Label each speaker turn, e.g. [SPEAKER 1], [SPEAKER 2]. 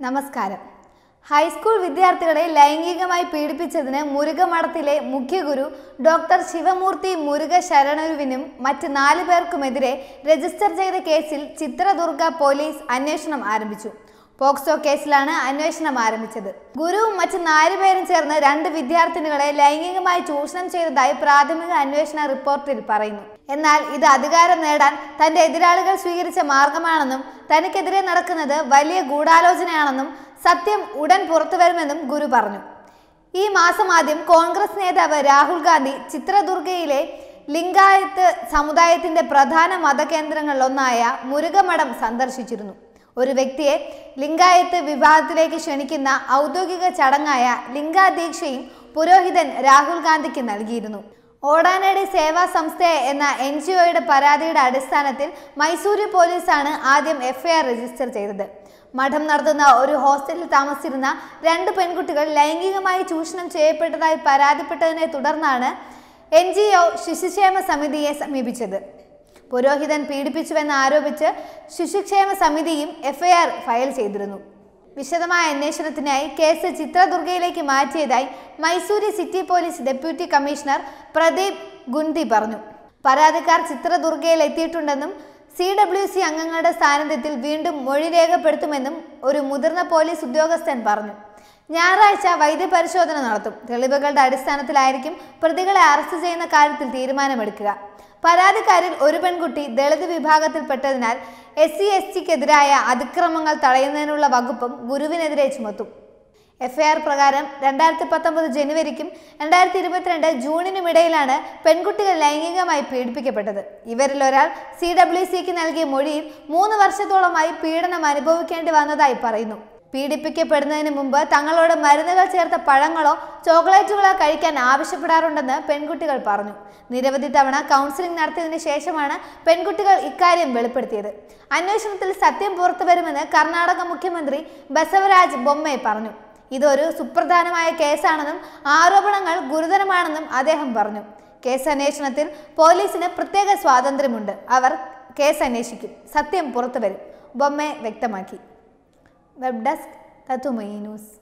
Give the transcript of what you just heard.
[SPEAKER 1] നമസ്കാരം ഹൈസ്കൂൾ വിദ്യാർത്ഥികളെ ലൈംഗികമായി പീഡിപ്പിച്ചതിന് മുരുകമഠത്തിലെ മുഖ്യഗുരു ഡോക്ടർ ശിവമൂർത്തി മുരുക ശരണരുവിനും മറ്റ് നാല് പേർക്കുമെതിരെ രജിസ്റ്റർ ചെയ്ത കേസിൽ ചിത്രദുർഗ പോലീസ് അന്വേഷണം ആരംഭിച്ചു പോക്സോ കേസിലാണ് അന്വേഷണം ആരംഭിച്ചത് ഗുരുവും മറ്റ് നാല് പേരും ചേർന്ന് രണ്ട് വിദ്യാർത്ഥിനികളെ ലൈംഗികമായി ചൂഷണം ചെയ്തതായി പ്രാഥമിക അന്വേഷണ റിപ്പോർട്ടിൽ പറയുന്നു എന്നാൽ ഇത് അധികാരം നേടാൻ തന്റെ എതിരാളികൾ സ്വീകരിച്ച മാർഗമാണെന്നും തനിക്കെതിരെ നടക്കുന്നത് വലിയ ഗൂഢാലോചനയാണെന്നും സത്യം ഉടൻ പുറത്തുവരുമെന്നും ഗുരു പറഞ്ഞു ഈ മാസം ആദ്യം കോൺഗ്രസ് നേതാവ് രാഹുൽ ഗാന്ധി ചിത്രദുർഗയിലെ ലിംഗായത്ത് സമുദായത്തിന്റെ പ്രധാന മതകേന്ദ്രങ്ങളിലൊന്നായ മുരുകമഠം സന്ദർശിച്ചിരുന്നു ഒരു വ്യക്തിയെ ലിംഗായത്ത് വിഭാഗത്തിലേക്ക് ക്ഷണിക്കുന്ന ഔദ്യോഗിക ചടങ്ങായ ലിംഗാദീക്ഷയും പുരോഹിതൻ രാഹുൽ ഗാന്ധിക്ക് നൽകിയിരുന്നു ഓടാനടി സേവാ സംസ്ഥ എന്ന എൻ ജി ഒയുടെ പരാതിയുടെ അടിസ്ഥാനത്തിൽ മൈസൂരു പോലീസാണ് ആദ്യം എഫ്ഐആർ രജിസ്റ്റർ ചെയ്തത് മഠം നടത്തുന്ന ഒരു ഹോസ്റ്റലിൽ താമസിച്ചിരുന്ന രണ്ട് പെൺകുട്ടികൾ ലൈംഗികമായി ചൂഷണം ചെയ്യപ്പെട്ടതായി പരാതിപ്പെട്ടതിനെ തുടർന്നാണ് എൻ ജി ഒ ശിശുക്ഷേമ സമിതിയെ സമീപിച്ചത് പുരോഹിതൻ പീഡിപ്പിച്ചുവെന്ന് ആരോപിച്ച് ശിശുക്ഷേമ സമിതിയും എഫ്ഐആർ ഫയൽ ചെയ്തിരുന്നു വിശദമായ അന്വേഷണത്തിനായി കേസ് ചിത്രദുർഗയിലേക്ക് മാറ്റിയതായി Mysuru city police deputy commissioner Pradeep Gunti പറഞ്ഞു പരാതിക്കാർ ചിത്രദുർഗയിൽ എത്തിയിട്ടുണ്ടെന്നും സി ഡബ്ല്യു സി അംഗങ്ങളുടെ സാന്നിധ്യത്തിൽ വീണ്ടും മൊഴി രേഖപ്പെടുത്തുമെന്നും ഒരു മുതിർന്ന പോലീസ് ഉദ്യോഗസ്ഥൻ പറഞ്ഞു ഞായറാഴ്ച വൈദ്യപരിശോധന നടത്തും തെളിവുകളുടെ അടിസ്ഥാനത്തിലായിരിക്കും പ്രതികളെ അറസ്റ്റ് ചെയ്യുന്ന കാര്യത്തിൽ തീരുമാനമെടുക്കുക പരാതിക്കാരിൽ ഒരു പെൺകുട്ടി ദളിത് വിഭാഗത്തിൽപ്പെട്ടതിനാൽ എസ് സി എസ് ടിക്കെതിരായ അതിക്രമങ്ങൾ തടയുന്നതിനുള്ള വകുപ്പും ഗുരുവിനെതിരെ ചുമത്തും എഫ്ഐആർ പ്രകാരം രണ്ടായിരത്തി പത്തൊമ്പത് ജനുവരിക്കും രണ്ടായിരത്തി ഇരുപത്തിരണ്ട് ജൂണിനും ഇടയിലാണ് പെൺകുട്ടികൾ ലൈംഗികമായി പീഡിപ്പിക്കപ്പെട്ടത് ഇവരിൽ ഒരാൾ സി ഡബ്ല്യു സിക്ക് നൽകിയ മൊഴിയിൽ മൂന്ന് വർഷത്തോളമായി പീഡനം അനുഭവിക്കേണ്ടി വന്നതായി പറയുന്നു പീഡിപ്പിക്കപ്പെടുന്നതിന് മുമ്പ് തങ്ങളോട് മരുന്നുകൾ ചേർത്ത പഴങ്ങളോ ചോക്ലേറ്റുകളോ കഴിക്കാൻ ആവശ്യപ്പെടാറുണ്ടെന്ന് പെൺകുട്ടികൾ പറഞ്ഞു നിരവധി തവണ കൗൺസിലിംഗ് നടത്തിയതിനു ശേഷമാണ് പെൺകുട്ടികൾ ഇക്കാര്യം വെളിപ്പെടുത്തിയത് അന്വേഷണത്തിൽ സത്യം പുറത്തുവരുമെന്ന് കർണാടക മുഖ്യമന്ത്രി ബസവരാജ് ബൊമ്മെ പറഞ്ഞു ഇതൊരു സുപ്രധാനമായ കേസാണെന്നും ആരോപണങ്ങൾ ഗുരുതരമാണെന്നും അദ്ദേഹം പറഞ്ഞു കേസ് അന്വേഷണത്തിൽ പോലീസിന് പ്രത്യേക സ്വാതന്ത്ര്യമുണ്ട് അവർ കേസ് അന്വേഷിക്കും സത്യം പുറത്തുവരും ബൊമ്മെ വ്യക്തമാക്കി വെബ് ഡെസ്ക് തത്തുമയി ന്യൂസ്